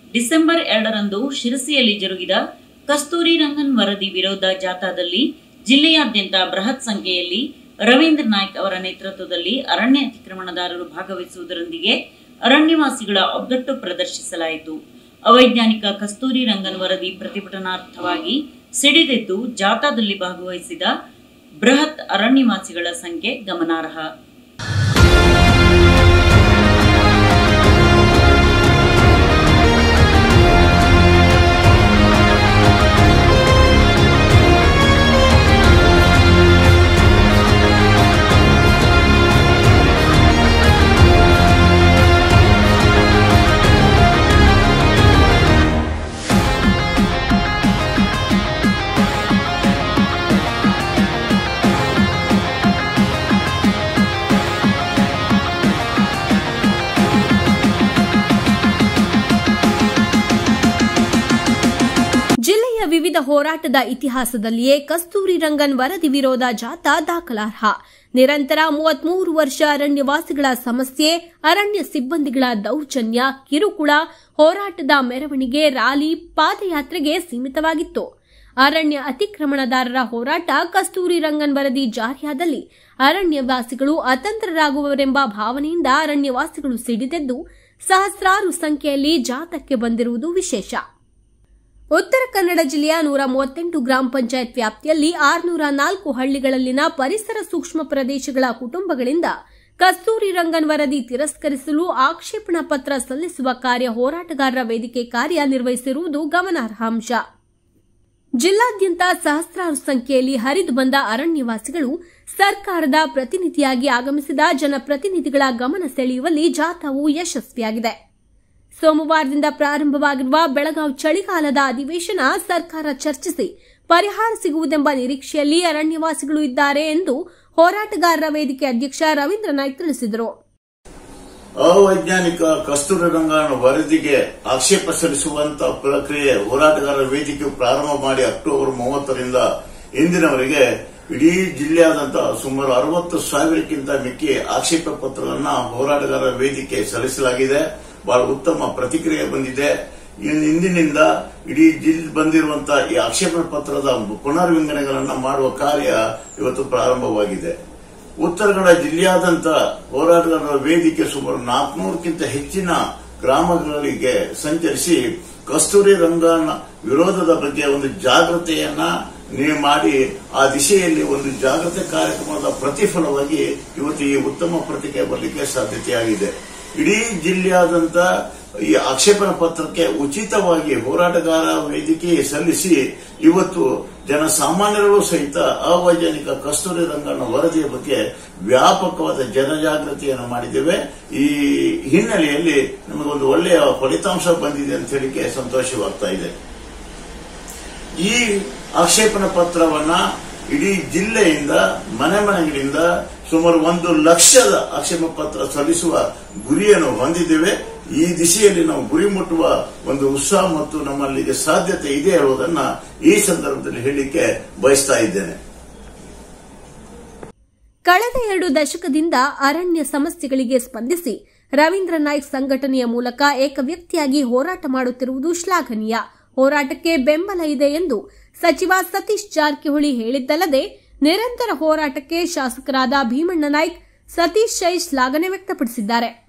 December ಎರಡರಂದು ಶಿರಸಿಯಲ್ಲಿ ಜರುಗಿದ ಕಸ್ತೂರಿ ರಂಗನ್ ವರದಿ ವಿರೋಧ ಜಾಥಾದಲ್ಲಿ ಜಿಲ್ಲೆಯಾದ್ಯಂತ ಬೃಹತ್ ಸಂಖ್ಯೆಯಲ್ಲಿ ರವೀಂದ್ರ ನಾಯ್ಕ್ ಅವರ ನೇತೃತ್ವದಲ್ಲಿ ಅರಣ್ಯ ಅತಿಕ್ರಮಣದಾರರು ಭಾಗವಹಿಸುವುದರೊಂದಿಗೆ ಅರಣ್ಯವಾಸಿಗಳ ಒಗ್ಗಟ್ಟು ಪ್ರದರ್ಶಿಸಲಾಯಿತು ಅವೈಜ್ಞಾನಿಕ ಕಸ್ತೂರಿ ರಂಗನ್ ವರದಿ ಪ್ರತಿಭಟನಾರ್ಥವಾಗಿ ಸಿಡಿದೆದ್ದು ಜಾಥಾದಲ್ಲಿ ಭಾಗವಹಿಸಿದ ಬೃಹತ್ ಅರಣ್ಯವಾಸಿಗಳ ಸಂಖ್ಯೆ ಗಮನಾರ್ಹ ಜಿಲ್ಲೆಯ ವಿವಿಧ ಹೋರಾಟದ ಇತಿಹಾಸದಲ್ಲಿಯೇ ಕಸ್ತೂರಿ ರಂಗನ್ ವರದಿ ವಿರೋಧ ಜಾಥಾ ದಾಖಲಾರ್ಹ ನಿರಂತರ ಮೂವತ್ಮೂರು ವರ್ಷ ಅರಣ್ಯವಾಸಿಗಳ ಸಮಸ್ಯೆ ಅರಣ್ಯ ಸಿಬ್ಬಂದಿಗಳ ದೌರ್ಜನ್ಯ ಕಿರುಕುಳ ಹೋರಾಟದ ಮೆರವಣಿಗೆ ರ್ಯಾಲಿ ಪಾದಯಾತ್ರೆಗೆ ಸೀಮಿತವಾಗಿತ್ತು ಅರಣ್ಯ ಅತಿಕ್ರಮಣದಾರರ ಹೋರಾಟ ಕಸ್ತೂರಿ ರಂಗನ್ ವರದಿ ಜಾರಿಯಾದಲ್ಲಿ ಅರಣ್ಯವಾಸಿಗಳು ಅತಂತ್ರರಾಗುವವರೆಂಬ ಭಾವನೆಯಿಂದ ಅರಣ್ಯವಾಸಿಗಳು ಸಿಡಿದೆದ್ದು ಸಹಸ್ರಾರು ಸಂಖ್ಯೆಯಲ್ಲಿ ಜಾಥಾಕ್ಕೆ ಬಂದಿರುವುದು ವಿಶೇಷ ಉತ್ತರ ಕನ್ನಡ ಜಿಲ್ಲೆಯ ನೂರ ಮೂವತ್ತೆಂಟು ಗ್ರಾಮ ಪಂಚಾಯತ್ ವ್ಯಾಪ್ತಿಯಲ್ಲಿ ಆರುನೂರ ನಾಲ್ಕು ಹಳ್ಳಿಗಳಲ್ಲಿನ ಪರಿಸರ ಸೂಕ್ಷ್ಮ ಪ್ರದೇಶಗಳ ಕುಟುಂಬಗಳಿಂದ ಕಸ್ತೂರಿ ರಂಗನ್ ವರದಿ ತಿರಸ್ಕರಿಸಲು ಆಕ್ಷೇಪಣಾ ಪತ್ರ ಸಲ್ಲಿಸುವ ಕಾರ್ಯ ಹೋರಾಟಗಾರರ ವೇದಿಕೆ ಕಾರ್ಯ ನಿರ್ವಹಿಸಿರುವುದು ಗಮನಾರ್ಹ ಅಂಶ ಜಿಲ್ಲಾದ್ಯಂತ ಸಹಸ್ರಾರು ಸಂಖ್ಯೆಯಲ್ಲಿ ಹರಿದು ಬಂದ ಅರಣ್ಯವಾಸಿಗಳು ಸರ್ಕಾರದ ಪ್ರತಿನಿಧಿಯಾಗಿ ಆಗಮಿಸಿದ ಜನಪ್ರತಿನಿಧಿಗಳ ಗಮನ ಸೆಳೆಯುವಲ್ಲಿ ಜಾಥಾವು ಯಶಸ್ವಿಯಾಗಿದೆ ಸೋಮವಾರದಿಂದ ಪ್ರಾರಂಭವಾಗಿರುವ ಬೆಳಗಾವಿ ಚಳಿಗಾಲದ ಅಧಿವೇಶನ ಸರ್ಕಾರ ಚರ್ಚಿಸಿ ಪರಿಹಾರ ಸಿಗುವುದೆಂಬ ನಿರೀಕ್ಷೆಯಲ್ಲಿ ಅರಣ್ಯವಾಸಿಗಳು ಇದ್ದಾರೆ ಎಂದು ಹೋರಾಟಗಾರರ ವೇದಿಕೆ ಅಧ್ಯಕ್ಷ ರವೀಂದ್ರ ನಾಯ್ಕ್ ತಿಳಿಸಿದರು ಅವೈಜ್ಞಾನಿಕ ಕಸ್ತೂರಿ ರಂಗನ ವರದಿಗೆ ಆಕ್ಷೇಪ ಸಲ್ಲಿಸುವಂತ ಪ್ರಕ್ರಿಯೆ ಹೋರಾಟಗಾರರ ವೇದಿಕೆ ಪ್ರಾರಂಭ ಮಾಡಿ ಅಕ್ಟೋಬರ್ ಮೂವತ್ತರಿಂದ ಇಂದಿನವರೆಗೆ ಇಡೀ ಜಿಲ್ಲೆಯಾದಂತಹ ಸುಮಾರು ಅರವತ್ತು ಸಾವಿರಕ್ಕಿಂತ ಮಿಕ್ಕಿ ಆಕ್ಷೇಪ ಪತ್ರಗಳನ್ನ ಹೋರಾಟಗಾರರ ವೇದಿಕೆ ಸಲ್ಲಿಸಲಾಗಿದೆ ಬಹಳ ಉತ್ತಮ ಪ್ರತಿಕ್ರಿಯೆ ಬಂದಿದೆ ಇನ್- ಇಂದಿನಿಂದ ಇಡೀ ಜಿಲ್ಲೆ ಬಂದಿರುವಂತಹ ಈ ಆಕ್ಷೇಪ ಪತ್ರದ ಪುನರ್ವಿಂಗಡಣೆಗಳನ್ನ ಮಾಡುವ ಕಾರ್ಯ ಇವತ್ತು ಪ್ರಾರಂಭವಾಗಿದೆ ಉತ್ತರ ಕನ್ನಡ ಜಿಲ್ಲೆಯಾದಂತ ಹೋರಾಟಗಾರರ ವೇದಿಕೆ ಸುಮಾರು ನಾಲ್ಕುನೂರಕ್ಕಿಂತ ಹೆಚ್ಚಿನ ಗ್ರಾಮಗಳಿಗೆ ಸಂಚರಿಸಿ ಕಸ್ತೂರಿ ರಂಗನ ವಿರೋಧದ ಬಗ್ಗೆ ಒಂದು ಜಾಗೃತೆಯನ್ನ ನೀವು ಮಾಡಿ ಆ ದಿಶೆಯಲ್ಲಿ ಒಂದು ಜಾಗೃತಿ ಕಾರ್ಯಕ್ರಮದ ಪ್ರತಿಫಲವಾಗಿ ಇವತ್ತು ಈ ಉತ್ತಮ ಪ್ರತಿಕ್ರಿಯೆ ಬರಲಿಕ್ಕೆ ಸಾಧ್ಯತೆಯಾಗಿದೆ ಇಡೀ ಜಿಲ್ಲೆಯಾದಂತ ಈ ಆಕ್ಷೇಪಣಾ ಪತ್ರಕ್ಕೆ ಉಚಿತವಾಗಿ ಹೋರಾಟಗಾರ ವೇದಿಕೆ ಸಲ್ಲಿಸಿ ಇವತ್ತು ಜನಸಾಮಾನ್ಯರು ಸಹಿತ ಅವೈಜ್ಞಾನಿಕ ಕಸ್ತೂರಿ ರಂಗನ ವರದಿಯ ಬಗ್ಗೆ ವ್ಯಾಪಕವಾದ ಜನಜಾಗೃತಿಯನ್ನು ಮಾಡಿದ್ದೇವೆ ಈ ಹಿನ್ನೆಲೆಯಲ್ಲಿ ನಮಗೊಂದು ಒಳ್ಳೆಯ ಫಲಿತಾಂಶ ಬಂದಿದೆ ಅಂತ ಹೇಳಿಕೆ ಸಂತೋಷವಾಗ್ತಾ ಇದೆ ಈ ಆಕ್ಷೇಪಣಾ ಪತ್ರವನ್ನ ಇಡೀ ಜಿಲ್ಲೆಯಿಂದ ಮನೆ ಮನೆಗಳಿಂದ ಸುಮಾರು ಒಂದು ಲಕ್ಷದ ಆಕ್ಷೇಪ ಪತ್ರ ಸಲ್ಲಿಸುವ ಗುರಿಯನ್ನು ಹೊಂದಿದ್ದೇವೆ ಈ ದಿಶೆಯಲ್ಲಿ ನಾವು ಗುರಿ ಮುಟ್ಟುವ ಒಂದು ಉತ್ಸಾಹ ಮತ್ತು ನಮ್ಮಲ್ಲಿಗೆ ಸಾಧ್ಯತೆ ಇದೆ ಹೇಳುವುದನ್ನ ಈ ಸಂದರ್ಭದಲ್ಲಿ ಹೇಳಲಿಕ್ಕೆ ಬಯಸ್ತಾ ಇದ್ದೇನೆ ಕಳೆದ ಎರಡು ದಶಕದಿಂದ ಅರಣ್ಯ ಸಮಸ್ಯೆಗಳಿಗೆ ಸ್ಪಂದಿಸಿ ರವೀಂದ್ರ ನಾಯ್ಕ್ ಸಂಘಟನೆಯ ಮೂಲಕ ಏಕವ್ಯಕ್ತಿಯಾಗಿ ಹೋರಾಟ ಮಾಡುತ್ತಿರುವುದು ಶ್ಲಾಘನೀಯ ಹೋರಾಟಕ್ಕೆ ಬೆಂಬಲ ಇದೆ ಎಂದು ಸಚಿವ ಸತೀಶ್ ಜಾರಕಿಹೊಳಿ ಹೇಳಿದ್ದಲ್ಲದೆ ನಿರಂತರ ಹೋರಾಟಕ್ಕೆ ಶಾಸಕರಾದ ಭೀಮಣ್ಣ ನಾಯ್ಕ್ ಸತೀಶ್ ಶೈ ಶ್ಲಾಘನೆ ವ್ಯಕ್ತಪಡಿಸಿದ್ದಾರೆ